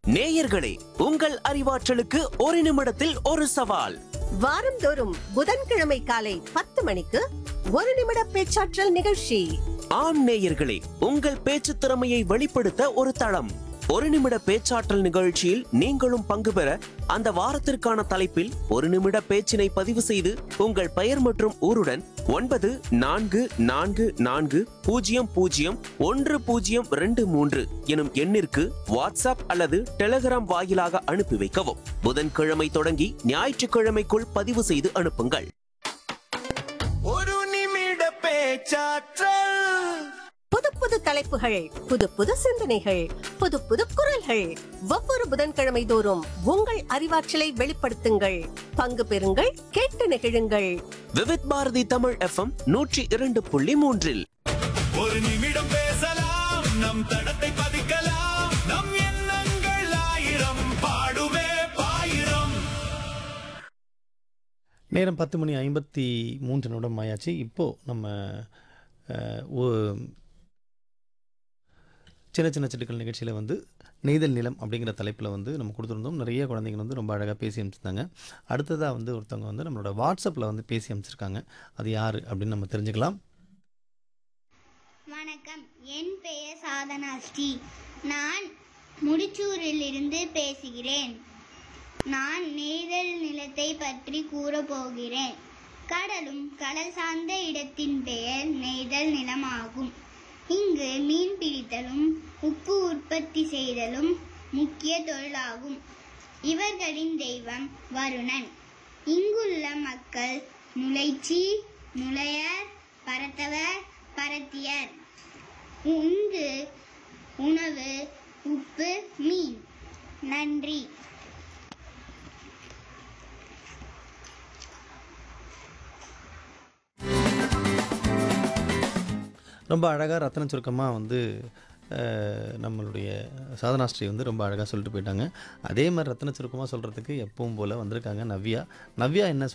நேயர்களே உங்கள் அறிவாற்றலுக்கு ஒரு நிமிடத்தில் ஒரு சவால் வாரந்தோறும் புதன்கிழமை காலை பத்து மணிக்கு ஒரு நிமிட பேச்சாற்றல் நிகழ்ச்சி ஆம் நேயர்களே உங்கள் பேச்சு திறமையை வெளிப்படுத்த ஒரு தளம் ஒரு நிமிட பேச்சாற்றல் நிகழ்ச்சியில் நீங்களும் பங்கு பெற அந்த வாரத்திற்கான தலைப்பில் ஒரு நிமிட பேச்சினை பதிவு செய்து உங்கள் பெயர் மற்றும் ஊருடன் ஒன்பது நான்கு நான்கு நான்கு பூஜ்ஜியம் பூஜ்ஜியம் ஒன்று பூஜ்ஜியம் ரெண்டு மூன்று எனும் எண்ணிற்கு வாட்ஸ்அப் அல்லது டெலிகிராம் வாயிலாக அனுப்பி வைக்கவும் புதன்கிழமை தொடங்கி ஞாயிற்றுக்கிழமைக்குள் பதிவு செய்து அனுப்புங்கள் ஒரு நிமிட பேச்சாற்றல் புது புது தலைப்புகள் புது புது சிந்தனைகள் புது புது குரல்கள் ஒவ்வொரு புதன்கிழமை தோறும் உங்கள் அறிவாற்றலை வெளிப்படுத்துங்கள் பங்கு பெறுங்கள் கேட்டு நெகிழுங்கள் விவித் பாரதி தமிழ் எஃப்எம் நூற்றி இரண்டு புள்ளி மூன்றில் ஒரு நிமிடம் பேசலாம் நம் தடத்தை பதிக்கலாம் நம் எண்ணங்கள் ஆயிரம் பாடுவே பாயிரம் நேரம் பத்து மணி ஐம்பத்தி மூன்று நிமிடம் ஆயாச்சு இப்போது நம்ம அஹ், ஒ- சின்ன சின்ன சிட்டுக்கள் நிகழ்ச்சியில் வந்து நெய்தல் நிலம் அப்படிங்கிற தலைப்பில் வந்து நம்ம கொடுத்துருந்தோம் நிறைய குழந்தைங்க வந்து ரொம்ப அழகாக பேசி அனுப்பிச்சிருந்தாங்க அடுத்ததாக வந்து ஒருத்தவங்க வந்து நம்மளோட வாட்ஸ்அப்பில் வந்து பேசி அனுப்பிச்சிருக்காங்க அது யார் அப்படின்னு நம்ம தெரிஞ்சுக்கலாம் வணக்கம் என் பெயர் சாதனா ஸ்ரீ நான் முடிச்சூரிலிருந்து பேசுகிறேன் நான் நெய்தல் நிலத்தை பற்றி கூறப் போகிறேன் கடலும் கடல் சார்ந்த இடத்தின் பெயர் நெய்தல் நிலமாகும் இங்கு மீன் பிடித்தலும் உப்பு உற்பத்தி செய்தலும் முக்கிய தொழிலாகும் இவர்களின் தெய்வம் வருணன் இங்குள்ள மக்கள் நுழைச்சி நுழையர் பரத்தவர் பரத்தியர் இங்கு உணவு உப்பு மீன் நன்றி ரொம்ப அழகாக ரத்தன சுருக்கமாக வந்து அஹ், நம்மளுடைய சாதனாஸ்ரீ வந்து ரொம்ப அழகாக சொல்லிட்டு போயிட்டாங்க அதே மாதிரி ரத்தன சுருக்கமாக சொல்கிறதுக்கு எப்பவும் போல் வந்திருக்காங்க நவ்யா நவ்யா என்ன